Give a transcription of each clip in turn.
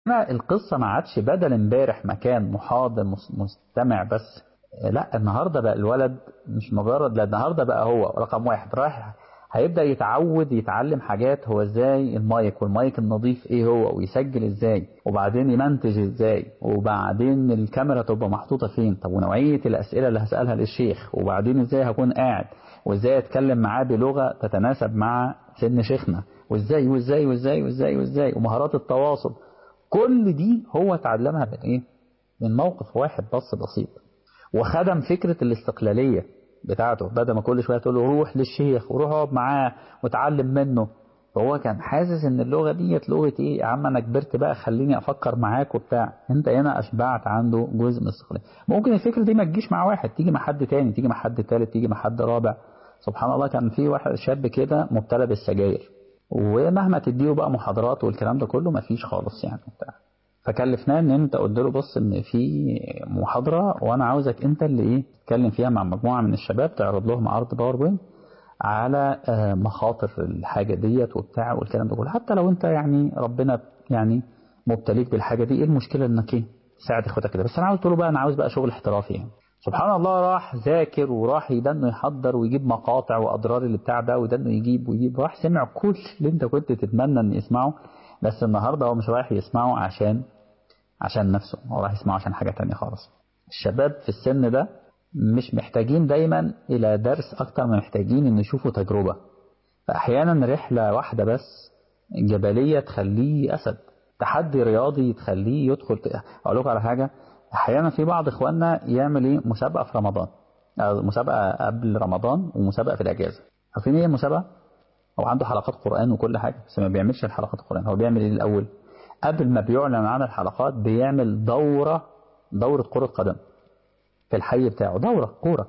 هنا القصة ما عادش بدل امبارح مكان محاضر مس- مستمع بس لا النهاردة بقى الولد مش مجرد لا النهاردة بقى هو رقم واحد رايح هيبدأ يتعود يتعلم حاجات هو ازاي المايك والمايك النظيف ايه هو ويسجل ازاي وبعدين يمنتج ازاي وبعدين الكاميرا تبقى محطوطة فين طب ونوعية الاسئلة اللي هسألها للشيخ وبعدين ازاي هكون قاعد وازاي اتكلم معاه بلغة تتناسب مع سن شيخنا وازاي وازاي وازاي وازاي وازاي ومهارات التواصل كل دي هو اتعلمها من ايه من موقف واحد بس بسيط وخدم فكرة الاستقلالية بتاعته بدل ما كل شوية تقول له روح للشيخ وروح اقعد معاه وتعلم منه فهو كان حاسس ان اللغة ديت لغة ايه يا عم انا كبرت بقى خليني افكر معاك وبتاع انت هنا اشبعت عنده جزء من الاستقلالية ممكن الفكرة دي ما تجيش مع واحد تيجي مع حد تاني تيجي مع حد تالت تيجي مع حد رابع سبحان الله كان في واحد شاب كده مبتلى بالسجاير ومهما تديه بقى محاضرات والكلام ده كله مفيش خالص يعني بتاع فكلفناه ان انت قلت له بص ان في محاضره وانا عاوزك انت اللي ايه تتكلم فيها مع مجموعه من الشباب تعرض لهم عرض باوربوينت على آه، مخاطر الحاجه ديت وبتاع والكلام ده كله حتى لو انت يعني ربنا يعني مبتليك بالحاجه دي ايه المشكله انك ايه تساعد اخواتك كده بس انا عاوز له بقى انا عاوز بقى شغل احترافي يعني سبحان الله راح ذاكر وراح يدنه يحضر ويجيب مقاطع واضرار اللي بتاع ده ودنه يجيب ويجيب راح سمع كل اللي انت كنت تتمنى ان يسمعه بس النهارده هو مش رايح يسمعه عشان عشان نفسه هو راح يسمعه عشان حاجة تانية خالص الشباب في السن ده مش محتاجين دايما إلى درس أكتر ما محتاجين إن يشوفوا تجربة فأحيانا رحلة واحدة بس جبلية تخليه أسد تحدي رياضي تخليه يدخل أقول لكم على حاجة أحيانا في بعض إخواننا يعمل إيه مسابقة في رمضان أو مسابقة قبل رمضان ومسابقة في الأجازة عارفين إيه المسابقة؟ هو عنده حلقات قرآن وكل حاجة بس ما بيعملش الحلقات القرآن هو بيعمل إيه الأول؟ قبل ما بيعلن عن الحلقات بيعمل دورة دورة كرة قدم في الحي بتاعه دورة كورة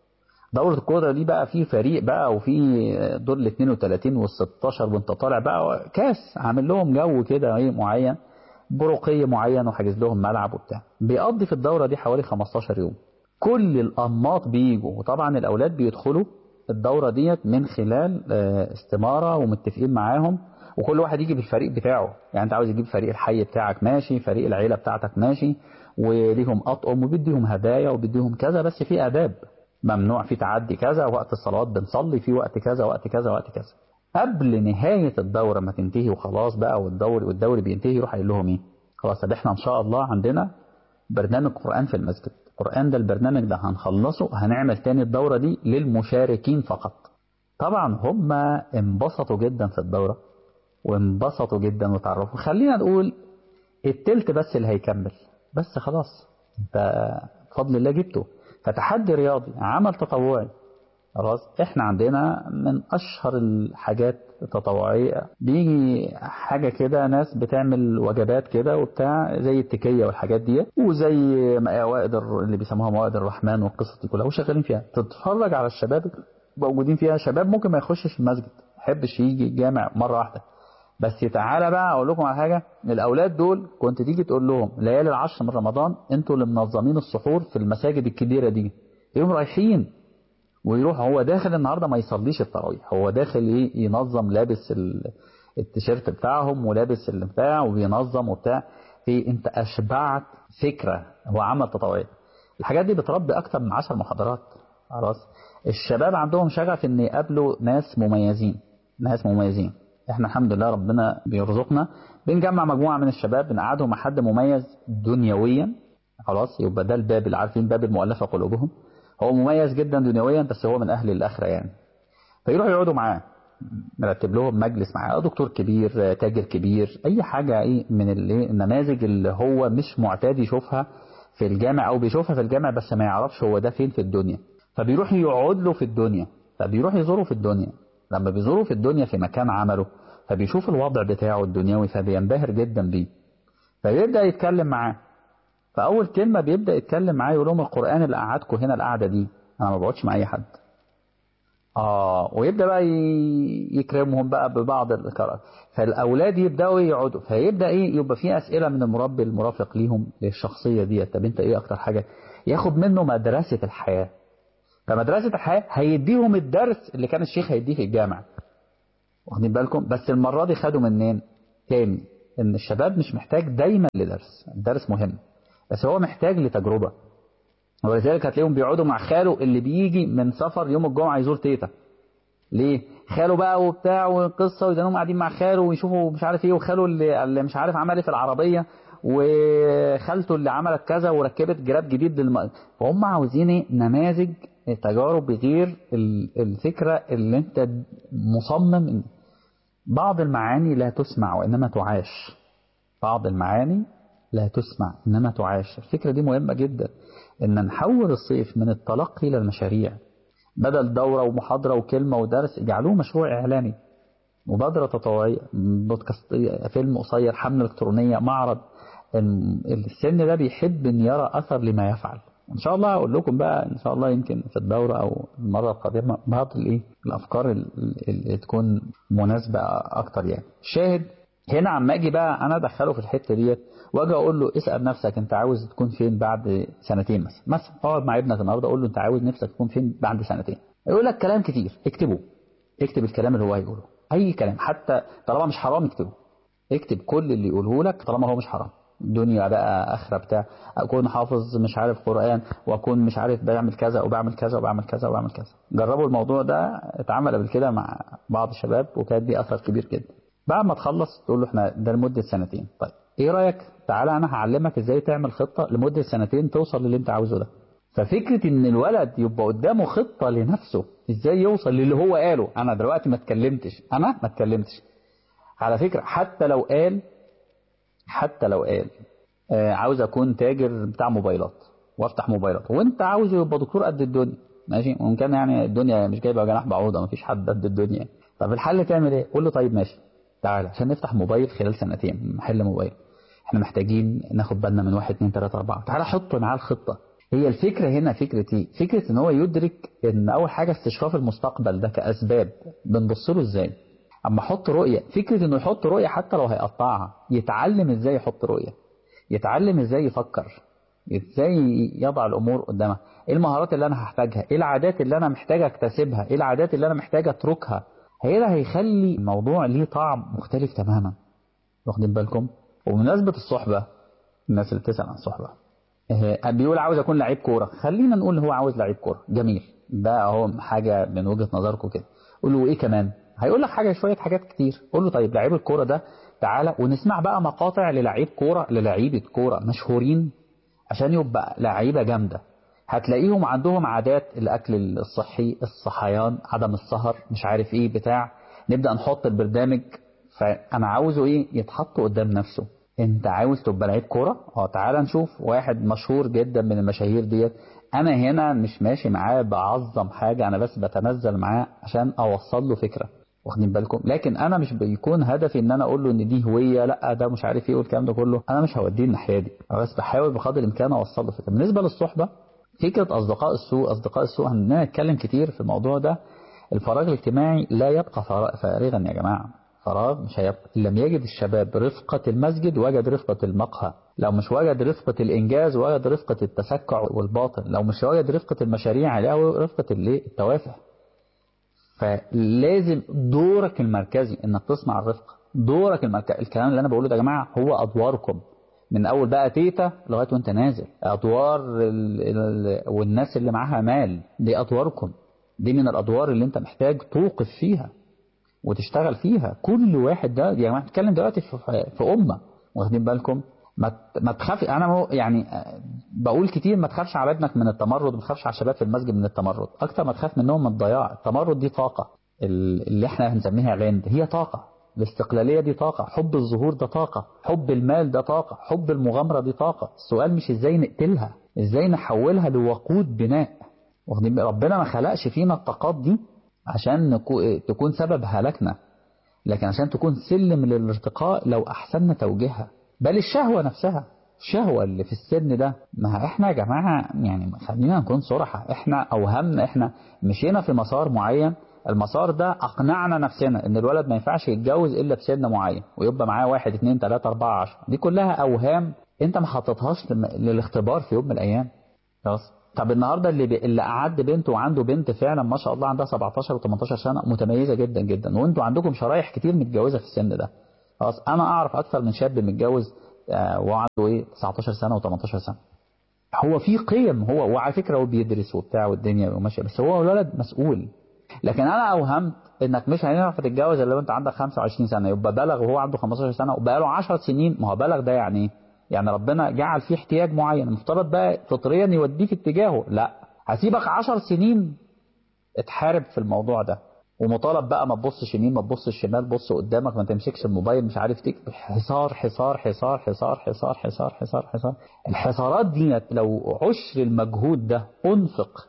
دورة الكورة دي بقى في فريق بقى وفي دور ال 32 وال 16 وانت طالع بقى كاس عامل لهم جو كده ايه معين برقي معين وحاجز لهم ملعب وبتاع بيقضي في الدورة دي حوالي 15 يوم كل الأنماط بيجوا وطبعا الأولاد بيدخلوا الدورة ديت من خلال آه، استمارة ومتفقين معاهم وكل واحد يجي بالفريق بتاعه يعني انت عاوز تجيب فريق الحي بتاعك ماشي فريق العيلة بتاعتك ماشي وليهم أطقم وبيديهم هدايا وبيديهم كذا بس في آداب ممنوع في تعدي كذا وقت الصلاة بنصلي في وقت كذا وقت كذا وقت كذا قبل نهاية الدورة ما تنتهي وخلاص بقى والدوري والدوري بينتهي يروح قايل لهم ايه خلاص طب احنا ان شاء الله عندنا برنامج قرآن في المسجد القرآن ده البرنامج ده هنخلصه هنعمل تاني الدورة دي للمشاركين فقط طبعا هم انبسطوا جدا في الدورة وانبسطوا جدا وتعرفوا خلينا نقول التلت بس اللي هيكمل بس خلاص انت بفضل الله جبته فتحدي رياضي عمل تطوعي خلاص احنا عندنا من اشهر الحاجات التطوعيه بيجي حاجه كده ناس بتعمل وجبات كده وبتاع زي التكيه والحاجات دي وزي موائد الر- اللي بيسموها موائد الرحمن والقصص دي كلها وشغالين فيها تتفرج على الشباب موجودين فيها شباب ممكن ما يخشش المسجد ما يحبش يجي الجامع مره واحده بس تعالى بقى اقول لكم على حاجه الاولاد دول كنت تيجي تقول لهم ليالي العشر من رمضان انتوا اللي منظمين السحور في المساجد الكبيره دي يقوموا رايحين ويروح هو داخل النهارده ما يصليش التراويح هو داخل ايه ينظم لابس ال- التيشيرت بتاعهم ولابس البتاع وبينظم وبتاع في انت اشبعت فكره هو عمل تطوعي الحاجات دي بتربي اكتر من عشر محاضرات خلاص الشباب عندهم شغف ان يقابلوا ناس مميزين ناس مميزين احنا الحمد لله ربنا بيرزقنا بنجمع مجموعه من الشباب بنقعدهم مع حد مميز دنيويا خلاص يبقى ده الباب اللي عارفين باب المؤلفه قلوبهم هو مميز جدا دنيويا بس هو من اهل الاخره يعني فيروحوا يقعدوا معاه نرتب لهم مجلس معاه دكتور كبير تاجر كبير اي حاجه ايه من الايه النماذج اللي هو مش معتاد يشوفها في الجامع او بيشوفها في الجامع بس ما يعرفش هو ده فين في الدنيا فبيروح يقعد له في الدنيا فبيروح يزوره في الدنيا لما بيزوره في الدنيا في مكان عمله فبيشوف الوضع بتاعه الدنيوي فبينبهر جدا بيه فبيبدا يتكلم معاه فاول كلمه بيبدا يتكلم معاه يقول لهم القران اللي قعدكم هنا القعده دي انا ما بقعدش مع اي حد اه ويبدا بقى ي- يكرمهم بقى ببعض الكرم فالاولاد يبداوا يقعدوا فيبدا ايه يبقى في اسئله من المربي المرافق ليهم للشخصيه دي طب انت ايه اكتر حاجه ياخد منه مدرسه الحياه فمدرسه الحياه هيديهم الدرس اللي كان الشيخ هيديه في الجامع واخدين بالكم بس المره دي خدوا منين تاني ان الشباب مش محتاج دايما لدرس الدرس مهم بس هو محتاج لتجربة ولذلك هتلاقيهم بيقعدوا مع خاله اللي بيجي من سفر يوم الجمعة يزور تيتا ليه خاله بقى وبتاع وقصة ويدانهم قاعدين مع خاله ويشوفوا مش عارف ايه وخاله اللي, اللي مش عارف عمل ايه في العربية وخالته اللي عملت كذا وركبت جراب جديد للم... فهم عاوزين ايه نماذج تجارب غير الفكرة اللي انت مصمم بعض المعاني لا تسمع وإنما تعاش بعض المعاني لا تسمع إنما تعاش الفكرة دي مهمة جدا إن نحول الصيف من التلقي إلى المشاريع بدل دورة ومحاضرة وكلمة ودرس اجعلوه مشروع إعلامي مبادرة تطوعية بودكاست فيلم قصير حملة إلكترونية معرض السن ده بيحب إن يرى أثر لما يفعل ان شاء الله اقول لكم بقى ان شاء الله يمكن في الدوره او المره القادمه بعض الايه الافكار اللي تكون مناسبه اكتر يعني شاهد هنا عم اجي بقى انا ادخله في الحته ديت واجي اقول له اسال نفسك انت عاوز تكون فين بعد سنتين مثلا مثلا اقعد مع ابنك النهارده اقول له انت عاوز نفسك تكون فين بعد سنتين يقول لك كلام كتير اكتبه اكتب الكلام اللي هو هيقوله اي كلام حتى طالما مش حرام اكتبه اكتب كل اللي يقوله لك طالما هو مش حرام دنيا بقى اخره بتاع اكون حافظ مش عارف قران واكون مش عارف بعمل كذا وبعمل كذا وبعمل كذا وبعمل كذا جربوا الموضوع ده اتعمل قبل كده مع بعض الشباب وكانت دي اثر كبير جدا بعد ما تخلص تقول له احنا ده لمده سنتين طيب ايه رايك تعالى انا هعلمك ازاي تعمل خطه لمده سنتين توصل للي انت عاوزه ده ففكره ان الولد يبقى قدامه خطه لنفسه ازاي يوصل للي هو قاله انا دلوقتي ما اتكلمتش انا ما اتكلمتش على فكره حتى لو قال حتى لو قال آه عاوز اكون تاجر بتاع موبايلات وافتح موبايلات وانت عاوز يبقى دكتور قد الدنيا ماشي وان كان يعني الدنيا مش جايبه جناح بعوضه ما فيش حد قد الدنيا طب الحل تعمل ايه قول له طيب ماشي تعالى عشان نفتح موبايل خلال سنتين محل موبايل احنا محتاجين ناخد بالنا من واحد اتنين تلاته اربعه تعالى حط معاه الخطه هي الفكره هنا فكره ايه فكره ان هو يدرك ان اول حاجه استشراف المستقبل ده كاسباب بنبص له ازاي اما احط رؤيه فكره انه يحط رؤيه حتى لو هيقطعها يتعلم ازاي يحط رؤيه يتعلم ازاي يفكر ازاي يضع الامور قدامه ايه المهارات اللي انا هحتاجها ايه العادات اللي انا محتاج اكتسبها ايه العادات اللي انا محتاج اتركها هي ده هيخلي الموضوع ليه طعم مختلف تماما واخدين بالكم وبمناسبه الصحبه الناس اللي بتسال عن الصحبه بيقول عاوز اكون لعيب كوره خلينا نقول هو عاوز لعيب كوره جميل ده اهو حاجه من وجهه نظركم كده قول له ايه كمان هيقول لك حاجه شويه حاجات كتير قول له طيب لعيب الكوره ده تعالى ونسمع بقى مقاطع للعيب كوره للعيبه كوره مشهورين عشان يبقى لعيبه جامده هتلاقيهم عندهم عادات الاكل الصحي الصحيان عدم السهر مش عارف ايه بتاع نبدا نحط البرنامج فانا عاوزه ايه يتحط قدام نفسه انت عاوز تبقى لعيب كوره اه تعالى نشوف واحد مشهور جدا من المشاهير ديت انا هنا مش ماشي معاه بعظم حاجه انا بس بتنزل معاه عشان اوصل له فكره واخدين بالكم لكن انا مش بيكون هدفي ان انا اقول له ان دي هويه لا ده مش عارف ايه والكلام ده كله انا مش هوديه الناحيه دي انا بس بحاول بقدر الامكان اوصل له فكره بالنسبه للصحبه فكره اصدقاء السوء اصدقاء السوء هنتكلم كتير في الموضوع ده الفراغ الاجتماعي لا يبقى فارغا يا جماعه فراغ مش هيبقى إن لم يجد الشباب رفقة المسجد وجد رفقة المقهى لو مش وجد رفقة الإنجاز وجد رفقة التسكع والباطل لو مش وجد رفقة المشاريع هيلاقي رفقة التوافه فلازم دورك المركزي انك تصنع الرفقة دورك المركزي الكلام اللي انا بقوله ده يا جماعة هو ادواركم من اول بقى تيتا لغاية وانت نازل ادوار ال ال والناس اللي معاها مال دي ادواركم دي من الادوار اللي انت محتاج توقف فيها وتشتغل فيها كل واحد ده يا جماعة بنتكلم دلوقتي في, في امة واخدين بالكم ما ما تخاف انا يعني بقول كتير ما تخافش على ابنك من التمرد وما تخافش على الشباب في المسجد من التمرد اكتر ما تخاف منهم من الضياع التمرد دي طاقه اللي احنا بنسميها غند هي طاقه الاستقلاليه دي طاقه حب الظهور ده طاقه حب المال ده طاقه حب المغامره دي طاقه السؤال مش ازاي نقتلها ازاي نحولها لوقود بناء واخدين ربنا ما خلقش فينا الطاقات دي عشان تكون سبب هلاكنا لكن عشان تكون سلم للارتقاء لو احسننا توجيهها بل الشهوة نفسها الشهوة اللي في السن ده ما احنا يا جماعة يعني خلينا نكون صراحة احنا اوهمنا احنا مشينا في مسار معين المسار ده اقنعنا نفسنا ان الولد ما ينفعش يتجوز الا بسن معين ويبقى معاه واحد اتنين تلاتة اربعة عشر دي كلها اوهام انت ما حطيتهاش للاختبار في يوم من الايام خلاص طب النهارده اللي بي... اللي قعد بنته وعنده بنت فعلا ما شاء الله عندها 17 و18 سنه متميزه جدا جدا وانتوا عندكم شرايح كتير متجوزه في السن ده خلاص انا اعرف اكثر من شاب متجوز آه، وعنده ايه 19 سنه و18 سنه هو في قيم هو وعلى فكره هو بيدرس وبتاع والدنيا وماشيه بس هو الولد مسؤول لكن انا اوهمت انك مش هينفع تتجوز الا لو انت عندك 25 سنه يبقى بلغ وهو عنده 15 سنه وبقى له 10 سنين ما هو بلغ ده يعني ايه؟ يعني ربنا جعل فيه احتياج معين المفترض بقى فطريا يوديه في اتجاهه لا هسيبك 10 سنين اتحارب في الموضوع ده ومطالب بقى ما تبصش يمين ما تبصش شمال بص قدامك ما تمسكش الموبايل مش عارف تك حصار حصار حصار حصار حصار حصار حصار حصار الحصارات دي لو عشر المجهود ده انفق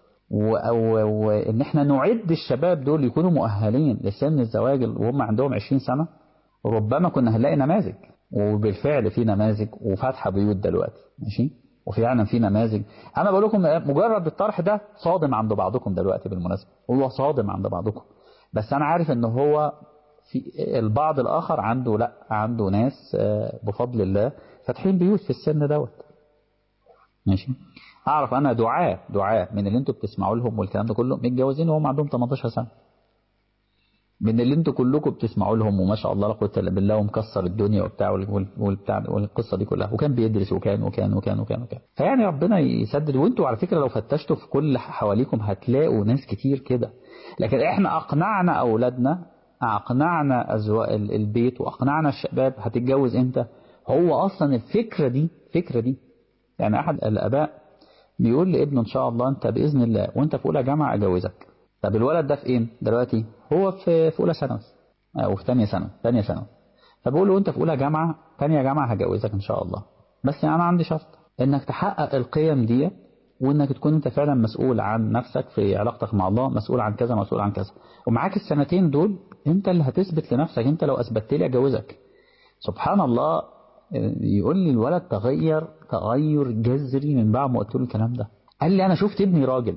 وان احنا نعد الشباب دول يكونوا مؤهلين لسن الزواج وهم عندهم 20 سنة ربما كنا هنلاقي نماذج وبالفعل في نماذج وفاتحه بيوت دلوقتي ماشي وفعلا في نماذج انا بقول لكم مجرد الطرح ده صادم عند بعضكم دلوقتي بالمناسبه هو صادم عند بعضكم بس انا عارف ان هو في البعض الاخر عنده لا عنده ناس بفضل الله فاتحين بيوت في السن دوت ماشي اعرف انا دعاة دعاة من اللي انتوا بتسمعوا لهم والكلام ده كله متجوزين وهم عندهم 18 سنه من اللي انتوا كلكم بتسمعوا لهم وما شاء الله لا قوه الا بالله ومكسر الدنيا وبتاع والبتاع والقصه دي كلها وكان بيدرس وكان وكان وكان وكان وكان فيعني ربنا يسدد وانتوا على فكره لو فتشتوا في كل حواليكم هتلاقوا ناس كتير كده لكن احنا اقنعنا اولادنا اقنعنا ازواج البيت واقنعنا الشباب هتتجوز امتى هو اصلا الفكره دي الفكره دي يعني احد الاباء بيقول لابنه ان شاء الله انت باذن الله وانت في اولى جامعه اجوزك طب الولد ده في ايه دلوقتي هو في في اولى ثانوي او في ثانيه ثانوي ثانيه ثانوي فبقول له انت في اولى جامعه ثانيه جامعه هجوزك ان شاء الله بس انا عندي شرط انك تحقق القيم دي وانك تكون انت فعلا مسؤول عن نفسك في علاقتك مع الله مسؤول عن كذا مسؤول عن كذا ومعاك السنتين دول انت اللي هتثبت لنفسك انت لو اثبتت لي اجوزك سبحان الله يقول لي الولد تغير تغير جذري من بعد ما قلت له الكلام ده قال لي انا شفت ابني راجل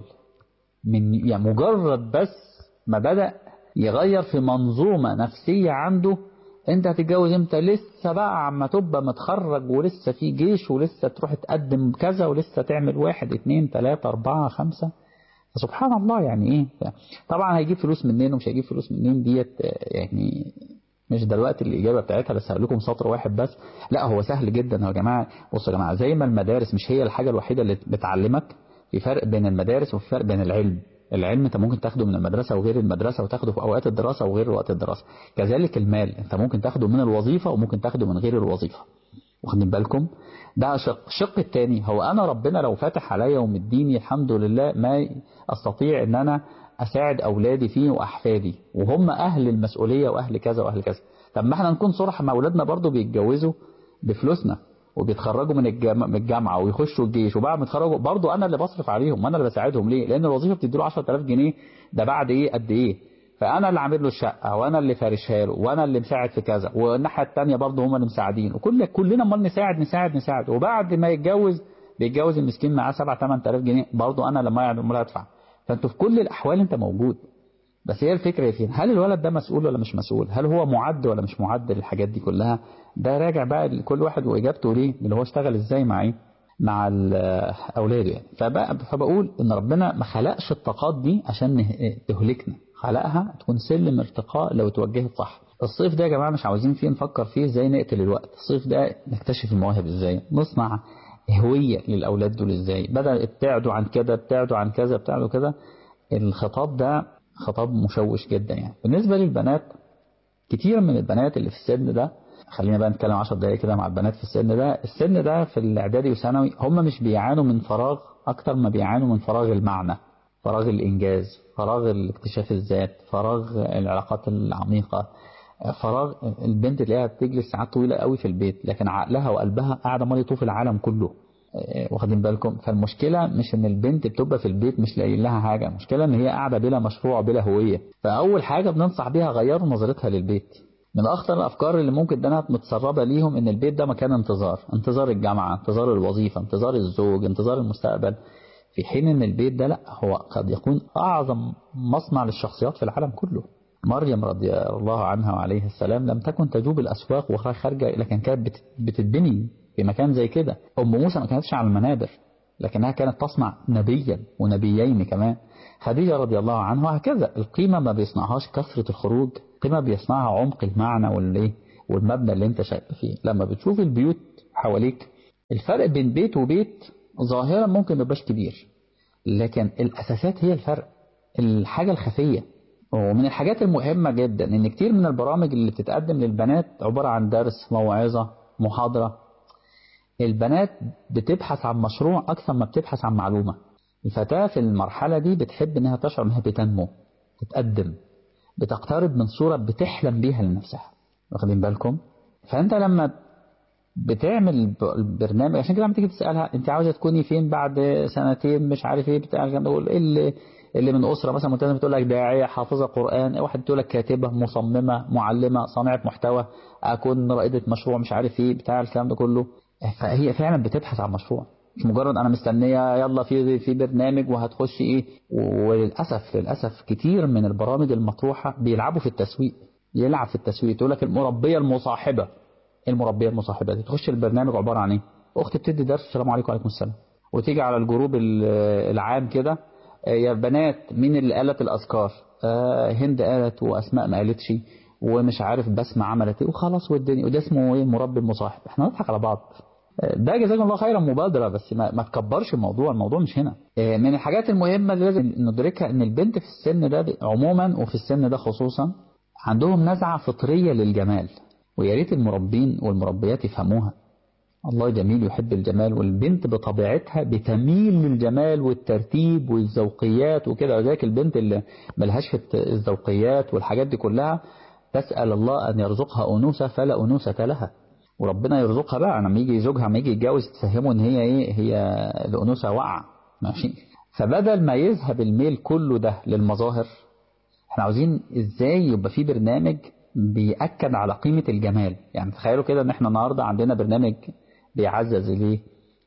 من يعني مجرد بس ما بدأ يغير في منظومة نفسية عنده انت هتتجوز امتى لسه بقى عما تبقى متخرج ولسه في جيش ولسه تروح تقدم كذا ولسه تعمل واحد اتنين تلاتة اربعة خمسة فسبحان الله يعني ايه طبعا هيجيب فلوس منين ومش هيجيب فلوس منين ديت يعني مش دلوقتي الإجابة بتاعتها بس هقول لكم سطر واحد بس لا هو سهل جدا يا جماعة بصوا يا جماعة زي ما المدارس مش هي الحاجة الوحيدة اللي بتعلمك في فرق بين المدارس وفي فرق بين العلم العلم انت ممكن تاخده من المدرسة وغير المدرسة وتاخده في اوقات الدراسة وغير وقت الدراسة كذلك المال انت ممكن تاخده من الوظيفة وممكن تاخده من غير الوظيفة واخدين بالكم ده شق الشق الثاني هو انا ربنا لو فاتح عليا ومديني الحمد لله ما استطيع ان انا اساعد اولادي فيه واحفادي وهم اهل المسؤولية واهل كذا واهل كذا طب ما احنا نكون صراحة مع اولادنا برضو بيتجوزوا بفلوسنا وبيتخرجوا من من الجامعه ويخشوا الجيش وبعد ما يتخرجوا برضه انا اللي بصرف عليهم وانا اللي بساعدهم ليه؟ لان الوظيفه بتدي له 10000 جنيه ده بعد ايه قد ايه؟ فانا اللي عامل له الشقه وانا اللي فارشها له وانا اللي مساعد في كذا والناحيه الثانيه برضه هم اللي مساعدين وكل كلنا امال نساعد نساعد نساعد وبعد ما يتجوز بيتجوز المسكين معاه 7 8000 جنيه برضه انا لما امال هدفع فانتوا في كل الاحوال انت موجود بس هي الفكره فين هل الولد ده مسؤول ولا مش مسؤول هل هو معد ولا مش معد للحاجات دي كلها ده راجع بقى لكل واحد واجابته ليه اللي هو اشتغل ازاي مع ايه مع اولاده يعني فبقى فبقول ان ربنا ما خلقش الطاقات دي عشان تهلكنا خلقها تكون سلم ارتقاء لو توجهت صح الصيف ده يا جماعه مش عاوزين فيه نفكر فيه ازاي نقتل الوقت الصيف ده نكتشف المواهب ازاي نصنع هويه للاولاد دول ازاي بدل ابتعدوا عن كده ابتعدوا عن كذا ابتعدوا كده الخطاب ده خطاب مشوش جدا يعني بالنسبة للبنات كتير من البنات اللي في السن ده خلينا بقى نتكلم 10 دقايق كده مع البنات في السن ده السن ده في الاعدادي وثانوي هم مش بيعانوا من فراغ اكتر ما بيعانوا من فراغ المعنى فراغ الانجاز فراغ الاكتشاف الذات فراغ العلاقات العميقة فراغ البنت تلاقيها بتجلس ساعات طويلة قوي في البيت لكن عقلها وقلبها قاعدة مالي طوف العالم كله واخدين بالكم فالمشكلة مش ان البنت بتبقى في البيت مش لاقيين لها حاجة المشكلة ان هي قاعدة بلا مشروع بلا هوية فاول حاجة بننصح بيها غيروا نظرتها للبيت من اخطر الافكار اللي ممكن ده متسربة ليهم ان البيت ده مكان انتظار انتظار الجامعة انتظار الوظيفة انتظار الزوج انتظار المستقبل في حين ان البيت ده لا هو قد يكون اعظم مصنع للشخصيات في العالم كله مريم رضي الله عنها وعليه السلام لم تكن تجوب الاسواق وهي خارجة لكن كانت بتتبني في مكان زي كده أم موسى ما كانتش على المنابر لكنها كانت تصنع نبيا ونبيين كمان خديجة رضي الله عنها وهكذا القيمة ما بيصنعهاش كثرة الخروج القيمة بيصنعها عمق المعنى والايه والمبنى اللي انت شايف فيه لما بتشوف البيوت حواليك الفرق بين بيت وبيت ظاهرا ممكن ما يبقاش كبير لكن الأساسات هي الفرق الحاجة الخفية ومن الحاجات المهمة جدا ان كتير من البرامج اللي بتتقدم للبنات عبارة عن درس موعظة محاضرة البنات بتبحث عن مشروع أكثر ما بتبحث عن معلومة الفتاة في المرحلة دي بتحب انها تشعر انها بتنمو تتقدم بتقترب من صورة بتحلم بيها لنفسها واخدين بالكم فانت لما بتعمل برنامج عشان كده لما تيجي تسالها انت عاوزه تكوني فين بعد سنتين مش عارف ايه بتاع تقول ايه اللي اللي من اسره مثلا ملتزمه بتقول لك داعيه حافظه قران واحد تقول لك كاتبه مصممه معلمه صانعه محتوى اكون رائده مشروع مش عارف ايه بتاع الكلام ده كله فهي فعلا بتبحث عن مشروع مش مجرد انا مستنيه يلا في في برنامج وهتخش ايه وللاسف للاسف كتير من البرامج المطروحه بيلعبوا في التسويق يلعب في التسويق تقول لك المربيه المصاحبه المربيه المصاحبه دي تخش البرنامج عباره عن ايه اختي بتدي درس السلام عليكم وعليكم السلام وتيجي على الجروب العام كده يا بنات مين اللي قالت الاذكار آه هند قالت واسماء ما قالتش ومش عارف بسمة عملت ايه وخلاص والدنيا وده اسمه ايه مربي المصاحب احنا نضحك على بعض ده جزاكم الله خيرا مبادرة بس ما, ما تكبرش الموضوع الموضوع مش هنا من الحاجات المهمة اللي لازم ندركها ان البنت في السن ده عموما وفي السن ده خصوصا عندهم نزعة فطرية للجمال ويا ريت المربين والمربيات يفهموها الله جميل يحب الجمال والبنت بطبيعتها بتميل للجمال والترتيب والذوقيات وكده وذلك البنت اللي ملهاش في الذوقيات والحاجات دي كلها تسأل الله أن يرزقها أنوثة فلا أنوثة لها وربنا يرزقها بقى لما يجي زوجها لما يجي يتجوز تفهمه ان هي ايه هي الانوثه واقعه ماشي فبدل ما يذهب الميل كله ده للمظاهر احنا عاوزين ازاي يبقى في برنامج بيأكد على قيمة الجمال يعني تخيلوا كده ان احنا النهاردة عندنا برنامج بيعزز ليه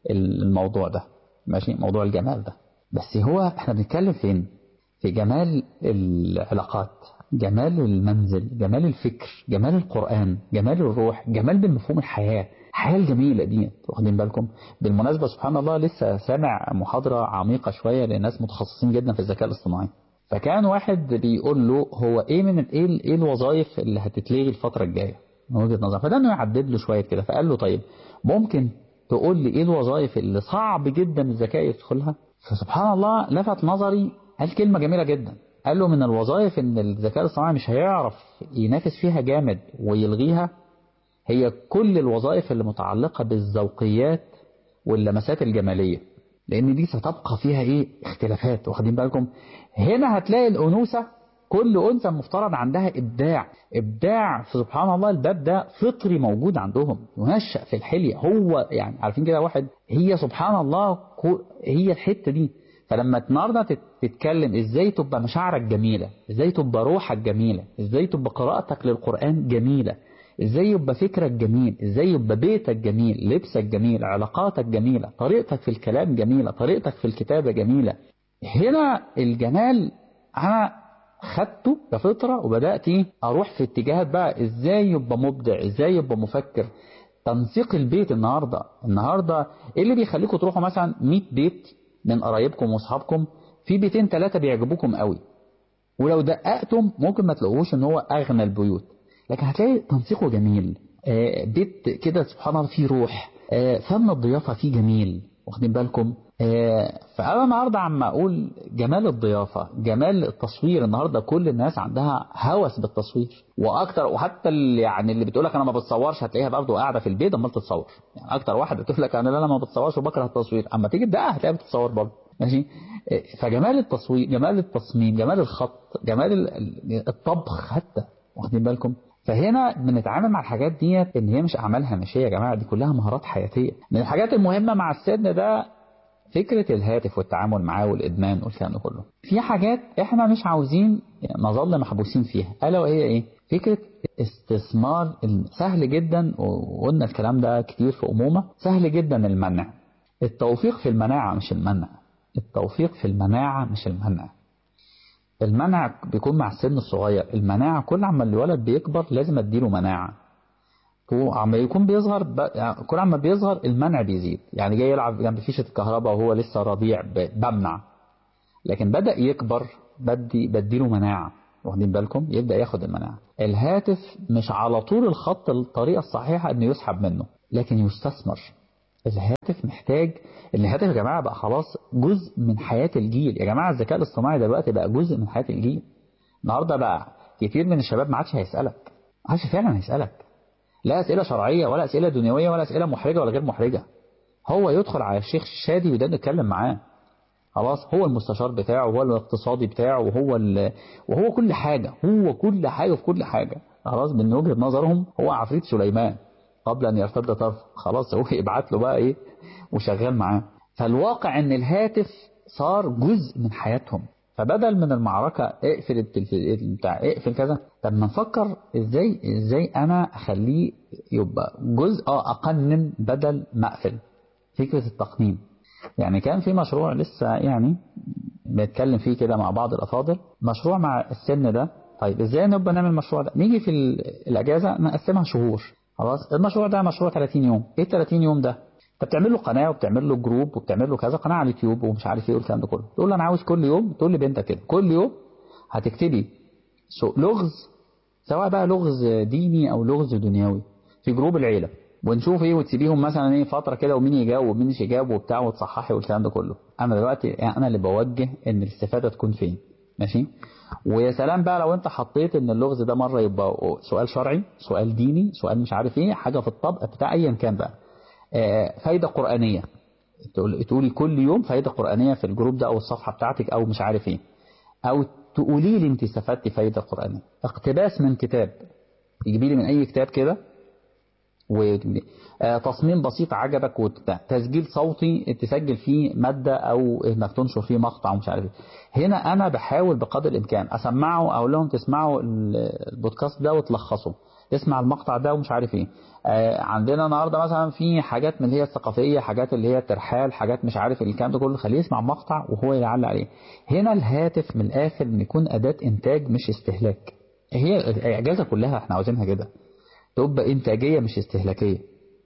الموضوع ده ماشي موضوع الجمال ده بس هو احنا بنتكلم فين في جمال العلاقات جمال المنزل جمال الفكر جمال القرآن جمال الروح جمال بمفهوم الحياة الحياة الجميلة دي واخدين بالكم بالمناسبة سبحان الله لسه سامع محاضرة عميقة شوية لناس متخصصين جدا في الذكاء الاصطناعي فكان واحد بيقول له هو ايه من ايه ايه الوظائف اللي هتتلغي الفترة الجاية من وجهة نظر فده انه يعدد له شوية كده فقال له طيب ممكن تقول لي ايه الوظائف اللي صعب جدا الذكاء يدخلها فسبحان الله لفت نظري قال كلمة جميلة جدا قال له من الوظائف ان الذكاء الاصطناعي مش هيعرف ينافس فيها جامد ويلغيها هي كل الوظائف اللي متعلقة بالذوقيات واللمسات الجمالية لان دي ستبقى فيها ايه اختلافات واخدين بالكم هنا هتلاقي الانوثة كل انثى مفترض عندها ابداع ابداع في سبحان الله الباب ده فطري موجود عندهم ينشأ في الحلية هو يعني عارفين كده واحد هي سبحان الله هي الحتة دي فلما النهارده تتكلم ازاي تبقى مشاعرك جميلة ازاي تبقى روحك جميلة ازاي تبقى قراءتك للقرآن جميلة ازاي يبقى فكرك جميل ازاي يبقى بيتك جميل لبسك جميل علاقاتك جميلة طريقتك في الكلام جميلة طريقتك في الكتابة جميلة هنا الجمال انا خدته كفطرة وبدأت ايه اروح في اتجاهات بقى ازاي يبقى مبدع ازاي يبقى مفكر تنسيق البيت النهاردة النهاردة ايه اللي بيخليكم تروحوا مثلا 100 بيت من قرايبكم واصحابكم في بيتين ثلاثة بيعجبوكم قوي ولو دققتم ممكن ما تلاقوهوش ان هو اغنى البيوت لكن هتلاقي تنسيقه جميل آه بيت كده سبحان الله فيه روح آه فن الضيافة فيه جميل واخدين بالكم آه فأنا النهاردة عم أقول جمال الضيافة جمال التصوير النهاردة كل الناس عندها هوس بالتصوير وأكتر وحتى اللي يعني اللي بتقول لك أنا ما بتصورش هتلاقيها برضه قاعدة في البيت أمال تتصور يعني أكتر واحد بتقول لك أنا لا ما بتصورش وبكره التصوير أما تيجي تدقق هتلاقيها بتتصور برضه ماشي فجمال التصوير جمال التصميم جمال الخط جمال الطبخ حتى واخدين بالكم فهنا بنتعامل مع الحاجات ديت ان هي مش اعمال هامشيه يا جماعه دي كلها مهارات حياتيه من الحاجات المهمه مع السن ده فكره الهاتف والتعامل معاه والادمان والكلام ده كله في حاجات احنا مش عاوزين نظل محبوسين فيها الا وهي ايه فكره استثمار سهل جدا وقلنا الكلام ده كتير في امومه سهل جدا المنع التوفيق في المناعه مش المنع التوفيق في المناعه مش المنع المنع بيكون مع السن الصغير المناعة كل عما الولد بيكبر لازم اديله مناعة عما يكون بيظهر ب... يعني كل عما بيظهر المنع بيزيد يعني جاي يلعب جنب فيشة الكهرباء وهو لسه رضيع ب... بمنع لكن بدأ يكبر بدي بديله مناعة واخدين بالكم يبدأ ياخد المناعة الهاتف مش على طول الخط الطريقة الصحيحة انه يسحب منه لكن يستثمر الهاتف محتاج الهاتف يا جماعة بقى خلاص جزء من حياة الجيل يا جماعة الذكاء الاصطناعي دلوقتي بقى جزء من حياة الجيل النهاردة بقى كتير من الشباب ما عادش هيسألك ما عادش فعلا هيسألك لا أسئلة شرعية ولا أسئلة دنيوية ولا أسئلة محرجة ولا غير محرجة هو يدخل على الشيخ الشادي وده نتكلم معاه خلاص هو المستشار بتاعه وهو الاقتصادي بتاعه وهو وهو كل حاجة هو كل حاجة في كل حاجة خلاص من وجهة نظرهم هو عفريت سليمان قبل أن يرتد طرف خلاص هو يبعت له بقى إيه وشغال معاه فالواقع أن الهاتف صار جزء من حياتهم فبدل من المعركة اقفل التلفزيون بتاع اقفل كذا طب ما نفكر ازاي ازاي انا اخليه يبقى جزء اه اقنن بدل ما اقفل فكرة التقنين يعني كان في مشروع لسه يعني بنتكلم فيه كده مع بعض الافاضل مشروع مع السن ده طيب ازاي نبقى نعمل المشروع ده نيجي في الاجازة نقسمها شهور خلاص المشروع ده مشروع 30 يوم ايه 30 يوم ده انت بتعمل له قناه وبتعمل له جروب وبتعمل له كذا قناه على اليوتيوب ومش عارف ايه والكلام ده كله تقول له انا عاوز كل يوم تقول لبنتك كده كل يوم هتكتبي لغز سواء بقى لغز ديني او لغز دنيوي في جروب العيله ونشوف ايه وتسيبيهم مثلا ايه فتره كده ومين يجاوب ومين مش يجاوب وبتاع وتصححي والكلام ده كله انا دلوقتي انا اللي بوجه ان الاستفاده تكون فين ماشي ويا سلام بقى لو انت حطيت ان اللغز ده مره يبقى سؤال شرعي سؤال ديني سؤال مش عارف ايه حاجه في الطبق بتاع ايا كان بقى فايدة قرآنية تقولي كل يوم فايدة قرآنية في الجروب ده أو الصفحة بتاعتك أو مش عارف ايه أو تقولي لي انت استفدتي فايدة قرآنية اقتباس من كتاب تجيبي لي من أي كتاب كده وتصميم بسيط عجبك وتسجيل صوتي تسجل فيه مادة أو إنك تنشر فيه مقطع ومش عارف ايه هنا أنا بحاول بقدر الإمكان أسمعه أقول لهم تسمعوا البودكاست ده وتلخصوا تسمع المقطع ده ومش عارف ايه آه عندنا النهارده مثلا في حاجات من اللي هي الثقافيه حاجات اللي هي الترحال حاجات مش عارف الكلام ده كله خليه يسمع مقطع وهو يعلق عليه هنا الهاتف من الاخر بيكون اداه انتاج مش استهلاك هي الاجازه كلها احنا عاوزينها كده تبقى انتاجيه مش استهلاكيه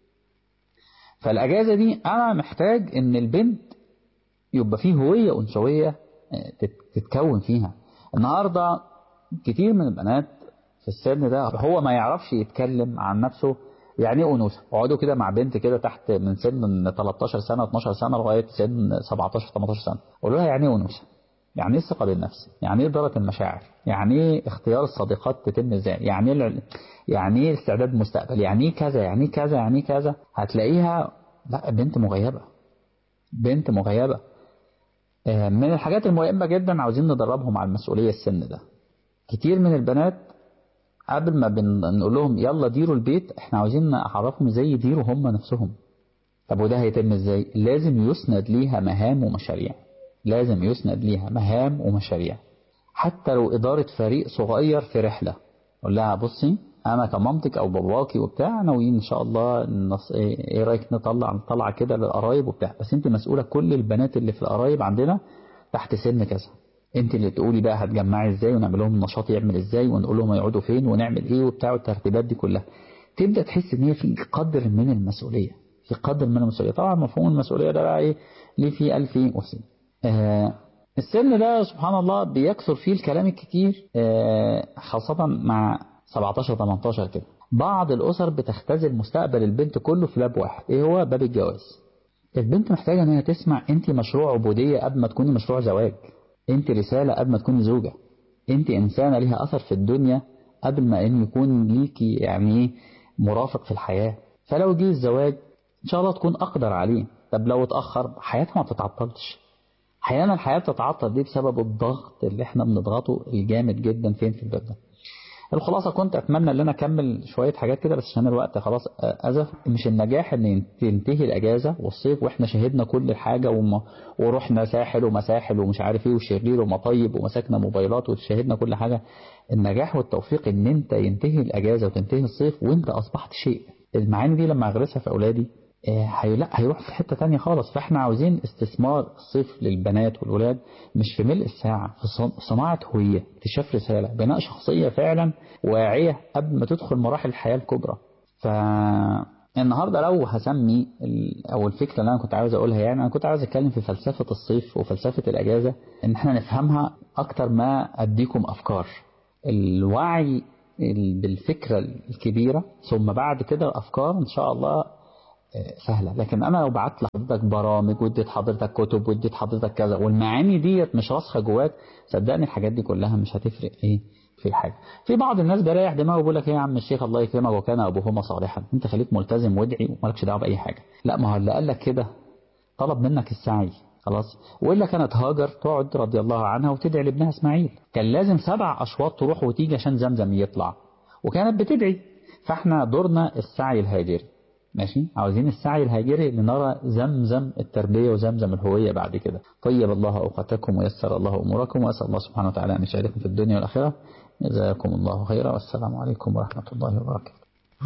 فالاجازه دي انا محتاج ان البنت يبقى فيه هويه انثويه تتكون فيها النهارده كتير من البنات في السن ده هو ما يعرفش يتكلم عن نفسه يعني ايه انوثه اقعدوا كده مع بنت كده تحت من سن من 13 سنه 12 سنه لغايه سن 17 18 سنه قولوا لها يعني ايه انوثه يعني ايه الثقه بالنفس يعني ايه اداره المشاعر يعني ايه اختيار الصديقات تتم ازاي يعني ايه يعني ايه استعداد المستقبل يعني ايه كذا يعني ايه كذا يعني ايه كذا هتلاقيها لا بنت مغيبه بنت مغيبه من الحاجات المهمه جدا عاوزين ندربهم على المسؤوليه السن ده كتير من البنات قبل ما بنقول لهم يلا ديروا البيت احنا عاوزين نعرفهم ازاي يديروا هم نفسهم طب وده هيتم ازاي لازم يسند ليها مهام ومشاريع لازم يسند ليها مهام ومشاريع حتى لو إدارة فريق صغير في رحلة قول لها بصي أنا كمامتك أو باباكي وبتاع ناويين إن شاء الله نص... إيه رأيك نطلع نطلع كده للقرايب وبتاع بس أنت مسؤولة كل البنات اللي في القرايب عندنا تحت سن كذا انت اللي تقولي بقى هتجمعي ازاي ونعمل لهم النشاط يعمل ازاي ونقول لهم هيقعدوا فين ونعمل ايه وبتاع والترتيبات دي كلها تبدا تحس ان هي في قدر من المسؤوليه في قدر من المسؤوليه طبعا مفهوم المسؤوليه ده بقى ايه ليه في ألف وسن آه السن ده سبحان الله بيكثر فيه الكلام الكتير آه خاصة مع 17 18 كده بعض الأسر بتختزل مستقبل البنت كله في باب واحد ايه هو باب الجواز البنت محتاجة ان هي تسمع انت مشروع عبودية قبل ما تكوني مشروع زواج انت رسالة قبل ما تكوني زوجة انت انسانة ليها اثر في الدنيا قبل ما ان يكون ليكي يعني مرافق في الحياة فلو جه الزواج ان شاء الله تكون اقدر عليه طب لو اتأخر حياتها ما بتتعطلش احيانا الحياة بتتعطل دي بسبب الضغط اللي احنا بنضغطه الجامد جدا فين في الباب ده الخلاصة كنت أتمنى أن أنا أكمل شوية حاجات كده بس عشان الوقت خلاص أزف مش النجاح أن تنتهي الأجازة والصيف وإحنا شهدنا كل حاجة وما ورحنا ساحل ومساحل ومش عارف إيه وشرير ومطيب ومسكنا موبايلات وشهدنا كل حاجة النجاح والتوفيق أن أنت ينتهي الأجازة وتنتهي الصيف وأنت أصبحت شيء المعاني دي لما أغرسها في أولادي لا هيروح في حتة تانية خالص فاحنا عاوزين استثمار الصيف للبنات والولاد مش في ملء الساعة في صناعة هوية اكتشاف رسالة بناء شخصية فعلا واعية قبل ما تدخل مراحل الحياة الكبرى فالنهاردة لو هسمي او الفكرة اللي انا كنت عاوز اقولها يعني انا كنت عاوز اتكلم في فلسفة الصيف وفلسفة الاجازة ان احنا نفهمها اكتر ما اديكم افكار الوعي بالفكرة الكبيرة ثم بعد كده الأفكار إن شاء الله سهلة لكن أنا لو بعت لحضرتك برامج واديت حضرتك كتب واديت حضرتك كذا والمعاني ديت مش راسخة جواك صدقني الحاجات دي كلها مش هتفرق إيه في حاجة في بعض الناس بريح دماغه بيقول لك ايه يا عم الشيخ الله يكرمك وكان أبوهما صالحا أنت خليك ملتزم وادعي ومالكش دعوة بأي حاجة لا ما هو اللي قال لك كده طلب منك السعي خلاص وإلا كانت هاجر تقعد رضي الله عنها وتدعي لابنها إسماعيل كان لازم سبع أشواط تروح وتيجي عشان زمزم يطلع وكانت بتدعي فاحنا دورنا السعي الهاجري ماشي عاوزين السعي الهاجري لنرى زمزم التربية وزمزم الهوية بعد كده طيب الله أوقاتكم ويسر الله أموركم وأسأل الله سبحانه وتعالى أن يسعدكم في الدنيا والآخرة جزاكم الله خيرا والسلام عليكم ورحمة الله وبركاته